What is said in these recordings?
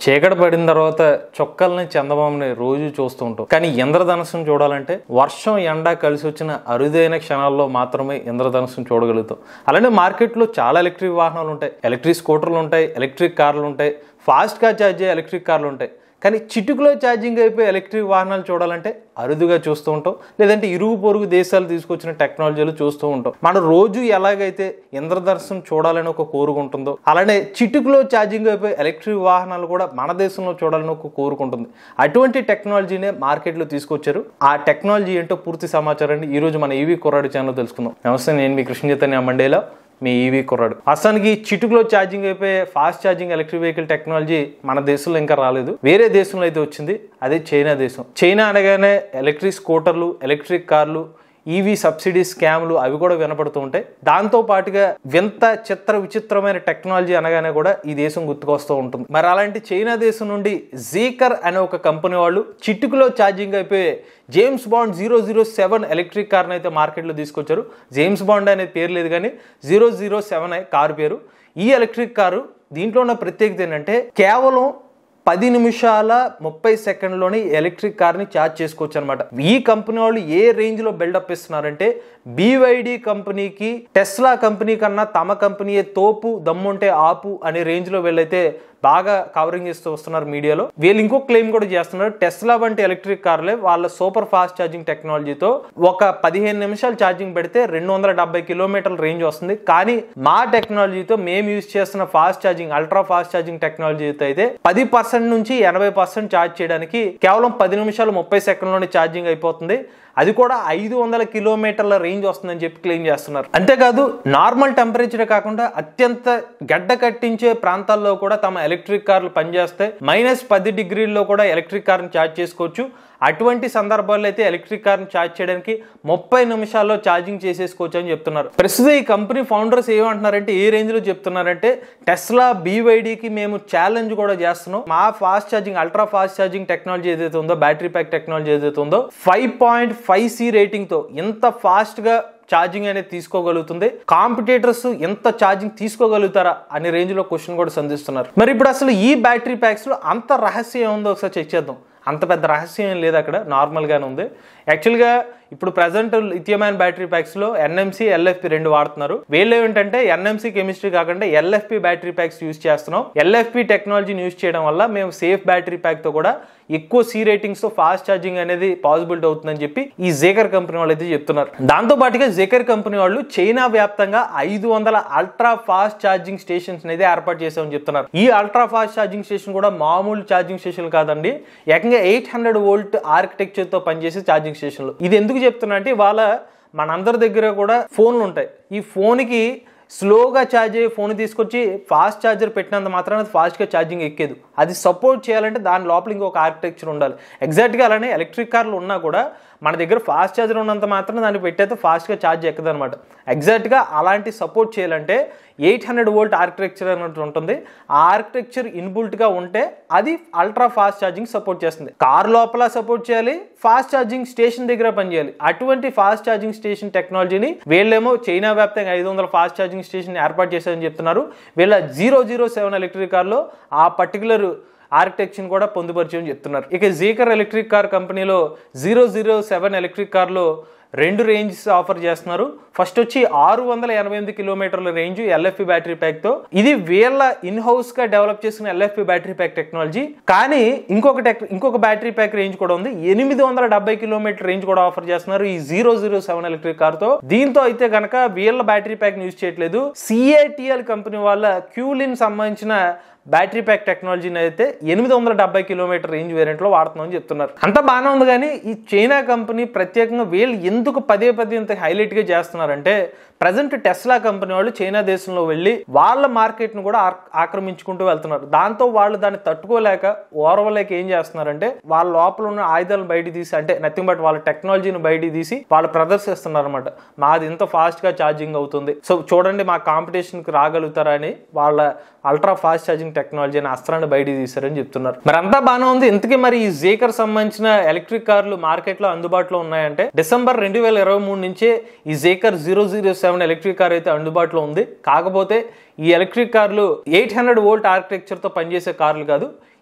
చీకటి పడిన తర్వాత చొక్కల్ని చందమామని రోజు చూస్తూ ఉంటాం కానీ ఇంద్రధనుసును చూడాలంటే వర్షం ఎండ కలిసి వచ్చిన అరుదైన క్షణాల్లో మాత్రమే ఇంద్రధనుసును చూడగలుగుతాం అలానే మార్కెట్లో చాలా ఎలక్ట్రిక్ వాహనాలు ఉంటాయి ఎలక్ట్రిక్ స్కూటర్లు ఉంటాయి ఎలక్ట్రిక్ కార్లు ఉంటాయి ఫాస్ట్గా ఛార్జ్ అయ్యే ఎలక్ట్రిక్ కార్లు ఉంటాయి కానీ చిటుకులో ఛార్జింగ్ అయిపోయి ఎలక్ట్రిక్ వాహనాలు చూడాలంటే అరుదుగా చూస్తూ ఉంటాం లేదంటే ఇరుగు పొరుగు దేశాలు తీసుకొచ్చిన టెక్నాలజీలు చూస్తూ ఉంటాం మనం రోజు ఎలాగైతే ఇంద్రదర్శనం చూడాలని ఒక కోరిక ఉంటుందో అలానే చిటుకులో ఛార్జింగ్ అయిపోయి ఎలక్ట్రిక్ వాహనాలు కూడా మన దేశంలో చూడాలని ఒక కోరిక ఉంటుంది అటువంటి టెక్నాలజీనే మార్కెట్లో తీసుకొచ్చారు ఆ టెక్నాలజీ ఏంటో పూర్తి సమాచారాన్ని ఈ రోజు మన ఈవీ కుర్రాడు ఛానల్ తెలుసుకుందాం నమస్తే నేను మీ కృష్ణ చైతన్య మండేలా మీ ఈవీ కుర్రాడు అసలు చిటుకులో ఛార్జింగ్ అయిపోయే fast charging electric vehicle technology మన దేశంలో ఇంకా రాలేదు వేరే దేశంలో అయితే వచ్చింది అదే చైనా దేశం చైనా అనగానే ఎలక్ట్రిక్ స్కూటర్లు ఎలక్ట్రిక్ కార్లు ఈవీ సబ్సిడీ స్కామ్లు అవి కూడా వినపడుతూ ఉంటాయి దాంతో పాటుగా వింత చిత్ర విచిత్రమైన టెక్నాలజీ అనగానే కూడా ఈ దేశం గుర్తుకొస్తూ ఉంటుంది మరి అలాంటి చైనా దేశం నుండి జీకర్ అనే ఒక కంపెనీ వాళ్ళు చిట్టుకులో ఛార్జింగ్ అయిపోయే James Bond zero zero seven electric కార్ని అయితే మార్కెట్లో తీసుకొచ్చారు జేమ్స్ బాండ్ అనే పేరు లేదు కానీ జీరో జీరో సెవెన్ కారు పేరు ఈ ఎలక్ట్రిక్ కారు దీంట్లో ఉన్న ప్రత్యేకత ఏంటంటే కేవలం పది నిమిషాల ముప్పై సెకండ్లోనే ఎలక్ట్రిక్ కార్ని ఛార్జ్ చేసుకోవచ్చు అనమాట ఈ కంపెనీ వాళ్ళు ఏ రేంజ్లో బిల్డప్ ఇస్తున్నారంటే బీవైడి కంపెనీకి టెస్లా కంపెనీ కన్నా తమ కంపెనీయే తోపు దమ్ముంటే ఆపు అనే రేంజ్లో వీళ్ళైతే బాగా కవరింగ్ చేస్తూ వస్తున్నారు మీడియాలో వీళ్ళు ఇంకో క్లెయిమ్ కూడా చేస్తున్నారు టెస్లా వంటి ఎలక్ట్రిక్ కార్లే వాళ్ళ సూపర్ ఫాస్ట్ ఛార్జింగ్ టెక్నాలజీతో ఒక పదిహేను నిమిషాలు ఛార్జింగ్ పెడితే రెండు వందల డెబ్బై కిలోమీటర్ల రేంజ్ వస్తుంది కానీ మా టెక్నాలజీతో మేము యూజ్ చేస్తున్న fast charging ultra fast charging టెక్నాలజీతో అయితే పది పర్సెంట్ నుంచి ఎనభై పర్సెంట్ ఛార్జ్ చేయడానికి కేవలం పది నిమిషాలు ముప్పై సెకండ్లోనే ఛార్జింగ్ అయిపోతుంది అది కూడా ఐదు వందల కిలోమీటర్ల రేంజ్ వస్తుందని చెప్పి క్లెయిమ్ చేస్తున్నారు అంతేకాదు నార్మల్ టెంపరేచర్ కాకుండా అత్యంత గడ్డ కట్టించే ప్రాంతాల్లో కూడా తమ ఎలక్ట్రిక్ కార్లు పనిచేస్తే మైనస్ పది డిగ్రీల్లో కూడా ఎలక్ట్రిక్ కార్ని ఛార్జ్ చేసుకోవచ్చు అటువంటి సందర్భాల్లో అయితే ఎలక్ట్రిక్ కార్ని ఛార్జ్ చేయడానికి ముప్పై నిమిషాల్లో ఛార్జింగ్ చేసేసుకోవచ్చు అని చెప్తున్నారు ప్రస్తుతం ఈ కంపెనీ ఫౌండర్స్ ఏమంటున్నారంటే ఏ రేంజ్ లో చెప్తున్నారంటే టెస్లా బీవైడీకి మేము ఛాలెంజ్ కూడా చేస్తున్నాం మా fast charging ultra fast charging technology ఏదైతే ఉందో బ్యాటరీ ప్యాక్ టెక్నాలజీ ఏదైతే ఉందో five point five C rating తో ఇంత ఫాస్ట్ గా ఛార్జింగ్ అనేది తీసుకోగలుగుతుంది కాంపిటేటర్స్ ఎంత ఛార్జింగ్ తీసుకోగలుగుతారా అనే రేంజ్ లో క్వశ్చన్ కూడా సంధిస్తున్నారు మరి ఇప్పుడు అసలు ఈ బ్యాటరీ ప్యాక్స్ లో అంత రహస్యం ఏముందో ఒకసారి చెక్ చేద్దాం అంత పెద్ద రహస్యం ఏం లేదు అక్కడ నార్మల్గానే ఉంది యాక్చువల్గా ఇప్పుడు ప్రజెంట్ లిథియమైన బ్యాటరీ ప్యాక్స్లో ఎన్ఎంసీ ఎల్ఎఫ్పి రెండు వాడుతున్నారు వీళ్ళు ఏంటంటే ఎన్ఎంసీ కెమిస్ట్రీ కాకుండా ఎల్ఎఫ్పి బ్యాటరీ ప్యాక్స్ యూజ్ చేస్తున్నాం ఎల్ఎఫ్పి టెక్నాలజీని యూజ్ చేయడం వల్ల మేము సేఫ్ బ్యాటరీ ప్యాక్తో కూడా ఎక్కువ సీ రేటింగ్స్తో ఫాస్ట్ ఛార్జింగ్ అనేది పాసిబిలిటీ అవుతుందని చెప్పి ఈ జేకర్ కంపెనీ వాళ్ళు అయితే చెప్తున్నారు దాంతో పాటుగా జేకర్ కంపెనీ వాళ్ళు చైనా వ్యాప్తంగా ఐదు వందల అల్ట్రా ఫాస్ట్ ఛార్జింగ్ స్టేషన్స్ అయితే ఏర్పాటు చేసామని చెప్తున్నారు ఈ అల్ట్రా ఫాస్ట్ ఛార్జింగ్ స్టేషన్ కూడా మామూలు ఛార్జింగ్ స్టేషన్ కాదండి ఏకంగా ఎయిట్ హండ్రెడ్ వోల్ట్ ఆర్కిటెక్చర్తో పనిచేసే ఛార్జింగ్ స్టేషన్లు ఇది ఎందుకు చెప్తున్నా అంటే ఇవాళ మనందరి దగ్గర కూడా ఫోన్లు ఉంటాయి ఈ ఫోన్కి స్లోగా ఛార్జ్ అయ్యే ఫోన్ తీసుకొచ్చి ఫాస్ట్ ఛార్జర్ పెట్టినంత మాత్రాన అది ఫాస్ట్గా ఛార్జింగ్ ఎక్కేదు అది సపోర్ట్ చేయాలంటే దాని లోపల ఇంకొక ఆర్కిటెక్చర్ ఉండాలి ఎగ్జాక్ట్గా అలానే ఎలక్ట్రిక్ కార్లు ఉన్నా కూడా మన దగ్గర ఫాస్ట్ ఛార్జర్ ఉన్నంత మాత్రం దాన్ని పెట్టయితే ఫాస్ట్గా ఛార్జ్ ఎక్కదు అనమాట ఎగ్జాక్ట్గా అలాంటి సపోర్ట్ చేయాలంటే ఎయిట్ హండ్రెడ్ వోల్ట్ ఆర్కిటెక్చర్ అన్నట్టు ఉంటుంది ఆ ఆర్కిటెక్చర్ ఇన్బుల్ట్గా ఉంటే అది అల్ట్రా ఫాస్ట్ ఛార్జింగ్ సపోర్ట్ చేస్తుంది కార్ లోపల సపోర్ట్ చేయాలి ఫాస్ట్ ఛార్జింగ్ స్టేషన్ దగ్గర పనిచేయాలి అటువంటి ఫాస్ట్ ఛార్జింగ్ స్టేషన్ టెక్నాలజీని వీళ్ళేమో చైనా వ్యాప్తంగా ఐదు వందల ఫాస్ట్ ఛార్జింగ్ స్టేషన్ ఏర్పాటు చేశారని చెప్తున్నారు వీళ్ళ జీరో జీరో సెవెన్ ఎలక్ట్రిక్ కార్లో ఆ పర్టికులర్ ఆర్కిటెక్చర్ కూడా పొందుపరిచని చెప్తున్నారు ఇక జీకర్ ఎలక్ట్రిక్ కార్ కంపెనీలో జీరో జీరో సెవెన్ ఎలక్ట్రిక్ కార్లో రెండు రేంజెస్ ఆఫర్ చేస్తున్నారు ఫస్ట్ వచ్చి ఆరు వందల ఎనభై ఎనిమిది కిలోమీటర్ల రేంజ్ ఎల్ఎఫ్పి బ్యాటరీ ప్యాక్ తో ఇది వీళ్ళ ఇన్ హౌస్ గా డెవలప్ చేసిన ఎల్ఎఫ్పి బ్యాటరీ ప్యాక్ టెక్నాలజీ కానీ ఇంకొక టెక్ ఇంకొక బ్యాటరీ ప్యాక్ రేంజ్ కూడా ఉంది ఎనిమిది వందల డెబ్బై కిలోమీటర్ రేంజ్ కూడా ఆఫర్ చేస్తున్నారు ఈ zero zero seven electric car తో దీంతో అయితే గనక వీళ్ళ బ్యాటరీ ప్యాక్ యూజ్ చేయట్లేదు సిఏటిఎల్ కంపెనీ వాళ్ళ క్యూలిన్ సంబంధించిన బ్యాటరీ ప్యాక్ టెక్నాలజీని అయితే ఎనిమిది వందల డెబ్బై కిలోమీటర్ రేంజ్ వేరియంట్లో వాడుతున్నామని చెప్తున్నారు అంతా బాగానే ఉంది కానీ ఈ చైనా కంపెనీ ప్రత్యేకంగా వీళ్ళు ఎందుకు పదే పదే ఇంత హైలైట్గా చేస్తున్నారంటే ప్రజెంట్ టెస్లా కంపెనీ వాళ్ళు చైనా దేశంలో వెళ్ళి వాళ్ళ మార్కెట్ను కూడా ఆక్- ఆక్రమించుకుంటూ వెళ్తున్నారు దాంతో వాళ్ళు దాన్ని తట్టుకోలేక ఓర్వలేక ఏం చేస్తున్నారంటే వాళ్ళ లోపల ఉన్న ఆయుధాలను బయట తీసి అంటే నథింగ్ బట్ వాళ్ళ టెక్నాలజీని బయట తీసి వాళ్ళు ప్రదర్శిస్తున్నారు అనమాట మాది ఇంత ఫాస్ట్ గా ఛార్జింగ్ అవుతుంది సో చూడండి మా కాంపిటీషన్ కి రాగలుగుతారా అని వాళ్ళ అల్ట్రా ఫాస్ట్ ఛార్జింగ్ టెక్నాలజీ అని అస్త్రాన్ని బయట తీశారని చెప్తున్నారు మరి అంతా బాగానే ఉంది ఇంతకీ మరి ఈ జేకర్ సంబంధించిన ఎలక్ట్రిక్ కార్లు మార్కెట్ లో అందుబాటులో ఉన్నాయంటే డిసెంబర్ రెండు వేల ఇరవై మూడు నుంచే ఈ Zeekr zero zero seven electric car అయితే అందుబాటులో ఉంది కాకపోతే ఈ ఎలక్ట్రిక్ కార్లు ఎయిట్ హండ్రెడ్ వోల్ట్ ఆర్కిటెక్చర్ తో పనిచేసే కార్లు కాదు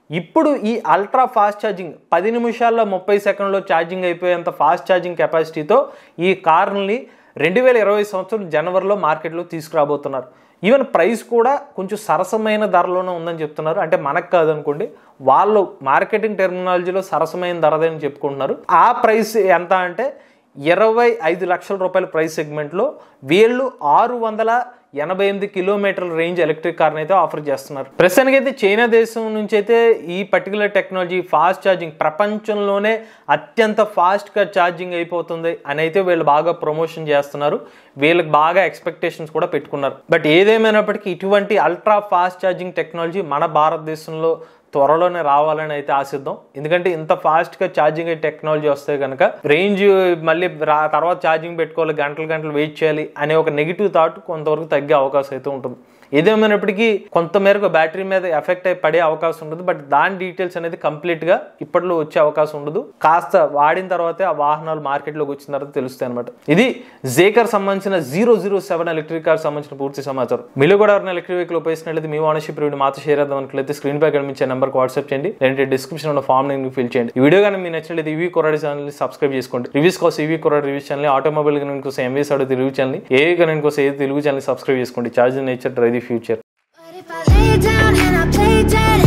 ఇప్పుడు ఈ అల్ట్రా ఫాస్ట్ ఛార్జింగ్ పది నిమిషాల్లో ముప్పై సెకండ్లో ఛార్జింగ్ అయిపోయేంత ఫాస్ట్ ఛార్జింగ్ కెపాసిటీతో ఈ కార్ని రెండు వేల ఇరవై సంవత్సరం జనవరిలో మార్కెట్లో తీసుకురాబోతున్నారు ఈవెన్ ప్రైస్ కూడా కొంచెం సరసమైన ధరలోనే ఉందని చెప్తున్నారు అంటే మనకు కాదనుకోండి వాళ్ళు మార్కెటింగ్ టెర్మినాలజీలో సరసమైన ధరదని చెప్పుకుంటున్నారు ఆ ప్రైస్ ఎంత అంటే ఇరవై ఐదు లక్షల రూపాయల ప్రైస్ సెగ్మెంట్లో వీళ్ళు ఆరు వందల ఎనభై ఎనిమిది కిలోమీటర్ల రేంజ్ ఎలక్ట్రిక్ కార్ని అయితే ఆఫర్ చేస్తున్నారు ప్రస్తుతానికి అయితే చైనా దేశం నుంచి అయితే ఈ పర్టికులర్ టెక్నాలజీ ఫాస్ట్ ఛార్జింగ్ ప్రపంచంలోనే అత్యంత ఫాస్ట్గా ఛార్జింగ్ అయిపోతుంది అని అయితే వీళ్ళు బాగా ప్రమోషన్ చేస్తున్నారు వీళ్ళకి బాగా ఎక్స్పెక్టేషన్స్ కూడా పెట్టుకున్నారు బట్ ఏదేమైనప్పటికీ ఇటువంటి అల్ట్రా ఫాస్ట్ ఛార్జింగ్ టెక్నాలజీ మన భారతదేశంలో త్వరలోనే రావాలని అయితే ఆశిద్దాం ఎందుకంటే ఇంత ఫాస్ట్గా ఛార్జింగ్ అయ్యే టెక్నాలజీ వస్తే కనుక రేంజ్ మళ్ళీ రా తర్వాత ఛార్జింగ్ పెట్టుకోవాలి గంటలు గంటలు వెయిట్ చేయాలి అనే ఒక నెగిటివ్ థాట్ కొంతవరకు తగ్గే అవకాశం అయితే ఉంటుంది ఏదేమైనప్పటికీ కొంతమేరకు బ్యాటరీ మీద ఎఫెక్ట్ అయి పడే అవకాశం ఉంటుంది బట్ దాని డీటెయిల్స్ అనేది కంప్లీట్గా ఇప్పట్లో వచ్చే అవకాశం ఉండదు కాస్త వాడిన తర్వాతే ఆ వాహనాలు మార్కెట్లోకి వచ్చిన తర్వాత తెలుస్తాయి అనమాట ఇది జేకర్ సంబంధించిన zero zero seven electric car సంబంధించిన పూర్తి సమాచారం మీరు కూడా ఎవరైనా ఎలక్ట్రిక్ వెహికల్ ఉపయోగిస్తున్నట్లయితే మీ ఓనర్షిప్ రివ్యూ మాతో షేర్ చేద్దాం అనుకున్నట్లయితే స్క్రీన్ పై కనిపించే నెంబర్కి వాట్సాప్ చేయండి లేదంటే డిస్క్రిప్షన్ ఉన్న ఫామ్ లింక్ ఫిల్ చేయండి ఈ వీడియో కానీ మీ నచ్చినట్లయితే ఈవీ కొరాడి ఛానల్ సబ్స్క్రైబ్ చేసుకోండి రివ్యూస్ కోసం ఈవీ కొరాడి రివ్యూస్ ఛానల్ ఆటోమొబైల్ కనుక కోసం ఎంవీస్ ఆడో తెలుగు ఛానల్ ఏ కనుక కోసం ఏ తెలుగు ఛానల్ సబ్స్క్రైబ్ చేసుకోండి charge nature drive the future But if I lay down and I play dead,